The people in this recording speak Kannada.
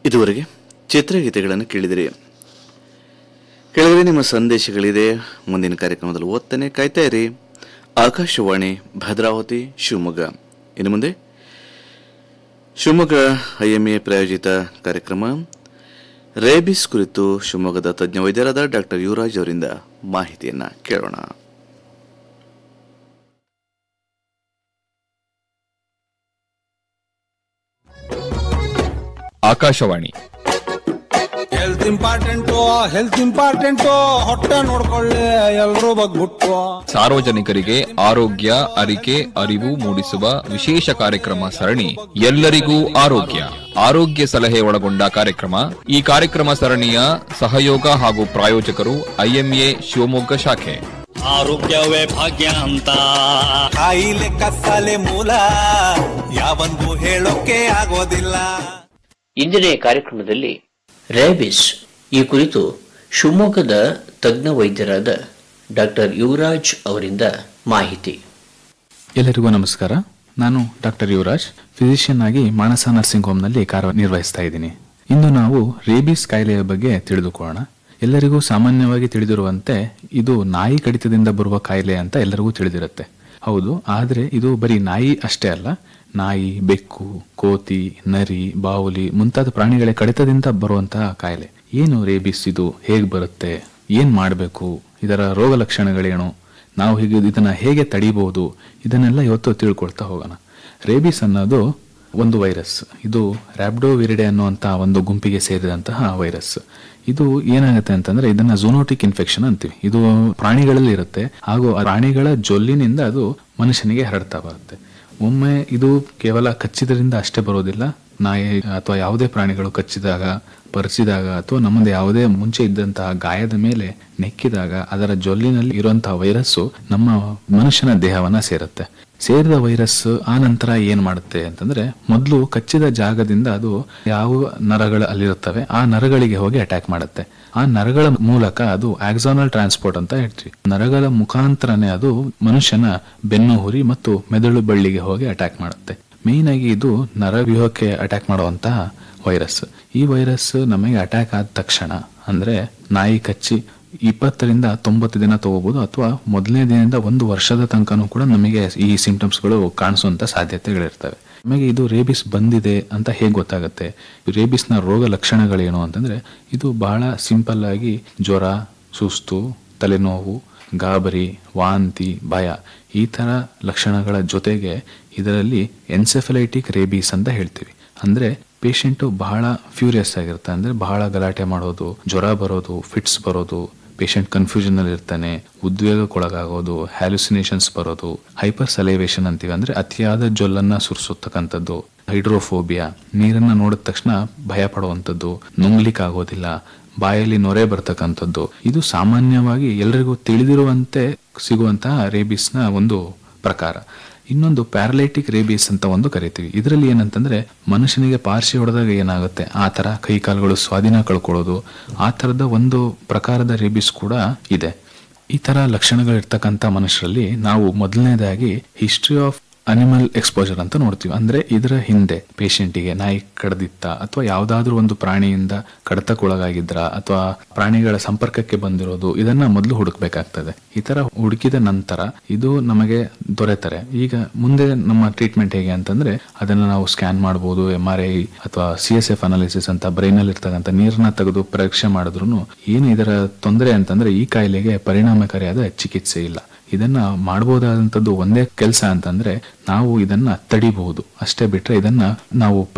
ಇದುವರೆಗೆ ಚಿತ್ರಗೀತೆಗಳನ್ನು ಕೇಳಿದಿರಿ ಕೆಳಗಡೆ ನಿಮ್ಮ ಸಂದೇಶಗಳಿದೆ ಮುಂದಿನ ಕಾರ್ಯಕ್ರಮದಲ್ಲಿ ಓದ್ತಾನೆ ಕಾಯ್ತಾ ಇರಿ ಆಕಾಶವಾಣಿ ಭದ್ರಾವತಿ ಶಿವಮೊಗ್ಗ ಇನ್ನು ಮುಂದೆ ಶಿವಮೊಗ್ಗ ಐಎಂಎ ಪ್ರಾಯೋಜಿತ ಕಾರ್ಯಕ್ರಮ ರೇಬಿಸ್ ಕುರಿತು ಶಿವಮೊಗ್ಗದ ತಜ್ಞ ವೈದ್ಯರಾದ ಡಾಕ್ಟರ್ ಯುವರಾಜ್ ಅವರಿಂದ ಮಾಹಿತಿಯನ್ನ ಕೇಳೋಣ Akashvani health important health important ಹೊಟ್ಟೆ ನೋಡ್ಕೊಳ್ಳಿ ಎಲ್ರೂ ಬಗ್ಬಿಟ್ಟು ಸಾರ್ವಜನಿಕರಿಗೆ ಆರೋಗ್ಯ ಅರಿಕೆ ಅರಿವು ಮೂಡಿಸುವ ವಿಶೇಷ ಕಾರ್ಯಕ್ರಮ ಸರಣಿ ಎಲ್ಲರಿಗೂ ಆರೋಗ್ಯ ಆರೋಗ್ಯ ಸಲಹೆ ಒಳಗೊಂಡ ಕಾರ್ಯಕ್ರಮ ಈ ಕಾರ್ಯಕ್ರಮ ಸರಣಿಯ ಸಹಯೋಗ ಹಾಗೂ ಪ್ರಾಯೋಜಕರು ಐಎಂಎ ಶಿವಮೊಗ್ಗ ಶಾಖೆ ಆರೋಗ್ಯವೇ ಭಾಗ್ಯ ಅಂತ ಕಾಯಿಲೆ ಕಸಾಲೆ ಮೂಲ ಯಾವಂದು ಹೇಳೋಕೆ ಆಗೋದಿಲ್ಲ ಇಂದಿನ ಕಾರ್ಯಕ್ರಮದಲ್ಲಿ ರ್ಯಾಬಿಸ್ ಈ ಕುರಿತು ಶಿವಮೊಗ್ಗದ ತಜ್ಞ ವೈದ್ಯರಾದ ಡಾಕ್ಟರ್ ಯುವರಾಜ್ ಅವರಿಂದ ಮಾಹಿತಿ ಎಲ್ಲರಿಗೂ ನಮಸ್ಕಾರ ನಾನು ಡಾಕ್ಟರ್ ಯುವರಾಜ್ ಫಿಸಿಷಿಯನ್ ಆಗಿ ಮಾನಸ ನರ್ಸಿಂಗ್ ಹೋಮ್ನಲ್ಲಿ ಕಾರ್ಯನಿರ್ವಹಿಸ್ತಾ ಇದ್ದೀನಿ ಇಂದು ನಾವು ರೇಬಿಸ್ ಕಾಯಿಲೆಯ ಬಗ್ಗೆ ತಿಳಿದುಕೊಳ್ಳೋಣ ಎಲ್ಲರಿಗೂ ಸಾಮಾನ್ಯವಾಗಿ ತಿಳಿದಿರುವಂತೆ ಇದು ನಾಯಿ ಕಡಿತದಿಂದ ಬರುವ ಕಾಯಿಲೆ ಅಂತ ಎಲ್ಲರಿಗೂ ತಿಳಿದಿರುತ್ತೆ ಹೌದು ಆದರೆ ಇದು ಬರೀ ನಾಯಿ ಅಷ್ಟೇ ಅಲ್ಲ ನಾಯಿ ಬೆಕ್ಕು ಕೋತಿ ನರಿ ಬಾವುಲಿ ಮುಂತಾದ ಪ್ರಾಣಿಗಳ ಕಡಿತದಿಂದ ಬರುವಂತಹ ಕಾಯಿಲೆ ಏನು ರೇಬಿಸ್ ಇದು ಹೇಗೆ ಬರುತ್ತೆ ಏನ್ ಮಾಡಬೇಕು ಇದರ ರೋಗ ಲಕ್ಷಣಗಳೇನು ನಾವು ಹೀಗೆ ಇದನ್ನ ಹೇಗೆ ತಡಿಬಹುದು ಇದನ್ನೆಲ್ಲ ಇವತ್ತು ತಿಳ್ಕೊಳ್ತಾ ಹೋಗೋಣ ರೇಬಿಸ್ ಅನ್ನೋದು ಒಂದು ವೈರಸ್ ಇದು ರ್ಯಾಬ್ಡೋವಿರಿಡೆ ಅನ್ನುವಂತಹ ಒಂದು ಗುಂಪಿಗೆ ಸೇರಿದಂತಹ ವೈರಸ್ ಇದು ಏನಾಗುತ್ತೆ ಅಂತಂದ್ರೆ ಇದನ್ನ ಝೂನೋಟಿಕ್ ಇನ್ಫೆಕ್ಷನ್ ಅಂತೀವಿ ಇದು ಪ್ರಾಣಿಗಳಲ್ಲಿ ಇರುತ್ತೆ ಹಾಗೂ ಆ ಪ್ರಾಣಿಗಳ ಜೊಲ್ಲಿನಿಂದ ಅದು ಮನುಷ್ಯನಿಗೆ ಹರಡ್ತಾ ಬರುತ್ತೆ ಒಮ್ಮೆ ಇದು ಕೇವಲ ಕಚ್ಚಿದ್ರಿಂದ ಅಷ್ಟೇ ಬರೋದಿಲ್ಲ ನಾಯಿ ಅಥವಾ ಯಾವುದೇ ಪ್ರಾಣಿಗಳು ಕಚ್ಚಿದಾಗ ಪರಿಸಿದಾಗ ಅಥವಾ ನಮ್ಮದು ಯಾವುದೇ ಮುಂಚೆ ಇದ್ದಂತಹ ಗಾಯದ ಮೇಲೆ ನೆಕ್ಕಿದಾಗ ಅದರ ಜೊಲ್ಲಿನಲ್ಲಿ ಇರುವಂತಹ ವೈರಸ್ಸು ನಮ್ಮ ಮನುಷ್ಯನ ದೇಹವನ್ನ ಸೇರುತ್ತೆ ಸೇರಿದ ವೈರಸ್ ಆ ನಂತರ ಏನ್ ಮಾಡುತ್ತೆ ಅಂತಂದ್ರೆ ಮೊದಲು ಕಚ್ಚಿದ ಜಾಗದಿಂದ ಅದು ಯಾವ ನರಗಳು ಅಲ್ಲಿರುತ್ತವೆ ಆ ನರಗಳಿಗೆ ಹೋಗಿ ಅಟ್ಯಾಕ್ ಮಾಡುತ್ತೆ ಆ ನರಗಳ ಮೂಲಕ ಅದು ಆಕ್ಸಾನಲ್ ಟ್ರಾನ್ಸ್ಪೋರ್ಟ್ ಅಂತ ಹೇಳ್ತೀವಿ ನರಗಳ ಮುಖಾಂತರನೇ ಅದು ಮನುಷ್ಯನ ಬೆನ್ನು ಹುರಿ ಮತ್ತು ಮೆದುಳು ಬಳ್ಳಿಗೆ ಹೋಗಿ ಅಟ್ಯಾಕ್ ಮಾಡುತ್ತೆ ಮೇನ್ ಆಗಿ ಇದು ನರವ್ಯೂಹಕ್ಕೆ ಅಟ್ಯಾಕ್ ಮಾಡುವಂತಹ ವೈರಸ್ ಈ ವೈರಸ್ ನಮಗೆ ಅಟ್ಯಾಕ್ ಆದ ತಕ್ಷಣ ಅಂದ್ರೆ ನಾಯಿ ಕಚ್ಚಿ ಇಪ್ಪತ್ತರಿಂದ ತೊಂಬತ್ತು ದಿನ ತಗೋಬಹುದು ಅಥವಾ ಮೊದಲನೇ ದಿನದಿಂದ ಒಂದು ವರ್ಷದ ತನಕನೂ ಕೂಡ ನಮಗೆ ಈ ಸಿಂಪ್ಟಮ್ಸ್ಗಳು ಕಾಣಿಸುವಂತ ಸಾಧ್ಯತೆಗಳಿರ್ತವೆ ನಮಗೆ ಇದು ರೇಬಿಸ್ ಬಂದಿದೆ ಅಂತ ಹೇಗೆ ಗೊತ್ತಾಗುತ್ತೆ ರೇಬಿಸ್ನ ರೋಗ ಲಕ್ಷಣಗಳೇನು ಅಂತಂದ್ರೆ ಇದು ಬಹಳ ಸಿಂಪಲ್ ಆಗಿ ಜ್ವರ ಸುಸ್ತು ತಲೆನೋವು ಗಾಬರಿ ವಾಂತಿ ಭಯ ಈ ತರ ಲಕ್ಷಣಗಳ ಜೊತೆಗೆ ಇದರಲ್ಲಿ ಎನ್ಸೆಫಲೈಟಿಕ್ ರೇಬೀಸ್ ಅಂತ ಹೇಳ್ತೀವಿ ಅಂದ್ರೆ ಪೇಷಂಟು ಬಹಳ ಫ್ಯೂರಿಯಸ್ ಆಗಿರುತ್ತೆ ಅಂದ್ರೆ ಬಹಳ ಗಲಾಟೆ ಮಾಡೋದು ಜ್ವರ ಬರೋದು ಫಿಟ್ಸ್ ಬರೋದು ಪೇಷಂಟ್ ಕನ್ಫ್ಯೂಷನ್ ಅಲ್ಲಿ ಇರ್ತಾನೆ ಉದ್ವೇಗಕ್ಕೊಳಗಾಗೋದು ಹ್ಯಾಲುಸಿನೇಷನ್ಸ್ ಬರೋದು ಹೈಪರ್ ಸಲೇವೇಶನ್ ಅಂತೀವಿ ಅಂದ್ರೆ ಅತಿಯಾದ ಜೊಲ್ಲನ್ನ ಸುರಿಸತಕ್ಕಂಥದ್ದು ಹೈಡ್ರೋಫೋಬಿಯಾ ನೀರನ್ನ ನೋಡಿದ ತಕ್ಷಣ ಭಯ ಪಡುವಂಥದ್ದು ನುಂಗ್ಲಿಕ್ಕಾಗೋದಿಲ್ಲ ಬಾಯಲ್ಲಿ ನೊರೆ ಬರ್ತಕ್ಕಂಥದ್ದು ಇದು ಸಾಮಾನ್ಯವಾಗಿ ಎಲ್ಲರಿಗೂ ತಿಳಿದಿರುವಂತೆ ಸಿಗುವಂತಹ ರೇಬಿಸ್ನ ಒಂದು ಪ್ರಕಾರ ಇನ್ನೊಂದು ಪ್ಯಾರಲೈಟಿಕ್ ರೇಬಿಸ್ ಅಂತ ಒಂದು ಕರಿತೀವಿ ಇದರಲ್ಲಿ ಏನಂತಂದ್ರೆ ಮನುಷ್ಯನಿಗೆ ಪಾರ್ಸಿ ಹೊಡೆದಾಗ ಏನಾಗುತ್ತೆ ಆ ತರ ಕೈ ಕಾಲುಗಳು ಸ್ವಾಧೀನ ಕಳ್ಕೊಳ್ಳೋದು ಆ ತರದ ಒಂದು ಪ್ರಕಾರದ ರೇಬಿಸ್ ಕೂಡ ಇದೆ ಈ ತರ ಲಕ್ಷಣಗಳಿರ್ತಕ್ಕಂಥ ಮನುಷ್ಯರಲ್ಲಿ ನಾವು ಮೊದಲನೇದಾಗಿ ಹಿಸ್ಟ್ರಿ ಆಫ್ ಅನಿಮಲ್ ಎಕ್ಸ್ಪೋಜರ್ ಅಂತ ನೋಡ್ತೀವಿ ಅಂದ್ರೆ ಇದರ ಹಿಂದೆ ಪೇಷಂಟಿಗೆ ನಾಯಿ ಕಡ್ದಿತ್ತ ಅಥವಾ ಯಾವ್ದಾದ್ರೂ ಒಂದು ಪ್ರಾಣಿಯಿಂದ ಕಡತಕ್ಕೊಳಗಾಗಿದ್ರ ಅಥವಾ ಪ್ರಾಣಿಗಳ ಸಂಪರ್ಕಕ್ಕೆ ಬಂದಿರೋದು ಇದನ್ನ ಮೊದಲು ಹುಡುಕ್ಬೇಕಾಗ್ತದೆ ಈ ತರ ಹುಡುಕಿದ ನಂತರ ಇದು ನಮಗೆ ದೊರೆತರೆ ಈಗ ಮುಂದೆ ನಮ್ಮ ಟ್ರೀಟ್ಮೆಂಟ್ ಹೇಗೆ ಅಂತಂದ್ರೆ ಅದನ್ನ ನಾವು ಸ್ಕ್ಯಾನ್ ಮಾಡಬಹುದು ಎಂ ಆರ್ ಐ ಅಥವಾ ಸಿ ಎಸ್ ಎಫ್ ಅನಾಲಿಸಿಸ್ ಅಂತ ಬ್ರೈನ್ ಅಲ್ಲಿ ಇರ್ತಕ್ಕಂಥ ನೀರನ್ನ ತೆಗೆದು ಪರೀಕ್ಷೆ ಮಾಡಿದ್ರು ಏನು ಇದರ ತೊಂದರೆ ಅಂತಂದ್ರೆ ಈ ಕಾಯಿಲೆಗೆ ಪರಿಣಾಮಕಾರಿಯಾದ ಚಿಕಿತ್ಸೆ ಇಲ್ಲ ಇದನ್ನ ಮಾಡಬಹುದಾದಂತದ್ದು ಒಂದೇ ಕೆಲಸ ಅಂತಂದ್ರೆ ನಾವು ಇದನ್ನ ತಡಿಬಹುದು ಅಷ್ಟೇ ಬಿಟ್ರೆ ಇದನ್ನ ನಾವು